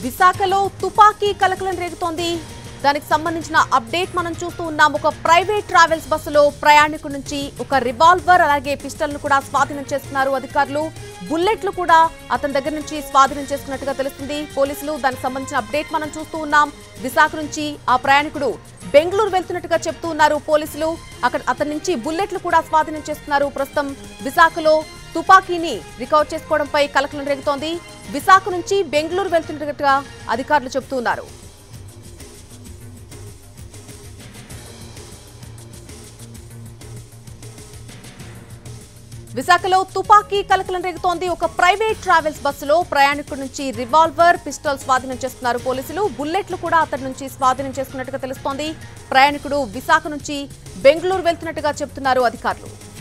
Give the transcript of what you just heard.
విశాఖలో తుపాకీ కలకలం రేగుతోంది దానికి సంబంధించిన అప్డేట్ మనం చూస్తూ ఉన్నాం ఒక ప్రైవేట్ ట్రావెల్స్ బస్సులో ప్రయాణికుడి నుంచి ఒక రివాల్వర్ అలాగే పిస్టల్ను కూడా స్వాధీనం చేసుకున్నారు అధికారులు బుల్లెట్లు కూడా అతని దగ్గర నుంచి స్వాధీనం చేసుకున్నట్టుగా తెలుస్తుంది పోలీసులు దానికి సంబంధించిన అప్డేట్ మనం చూస్తూ ఉన్నాం విశాఖ నుంచి ఆ ప్రయాణికుడు బెంగళూరు వెళ్తున్నట్టుగా చెప్తూ ఉన్నారు పోలీసులు అక్కడ అతని నుంచి బుల్లెట్లు కూడా స్వాధీనం చేసుకున్నారు ప్రస్తుతం విశాఖలో తుపాకీని రికవర్ చేసుకోవడంపై కలకలం రేగుతోంది విశాఖ నుంచి బెంగళూరు వెళ్తున్నట్టుగా అధికారులు చెబుతూ ఉన్నారు విశాఖలో తుపాకీ కలకలం రేగుతోంది ఒక ప్రైవేట్ ట్రావెల్స్ బస్సులో ప్రయాణికుడి నుంచి రివాల్వర్ పిస్టల్ స్వాధీనం చేస్తున్నారు పోలీసులు బుల్లెట్లు కూడా అతడి నుంచి స్వాధీనం చేసుకున్నట్టుగా తెలుస్తోంది ప్రయాణికుడు విశాఖ నుంచి బెంగళూరు వెళ్తున్నట్టుగా చెబుతున్నారు అధికారులు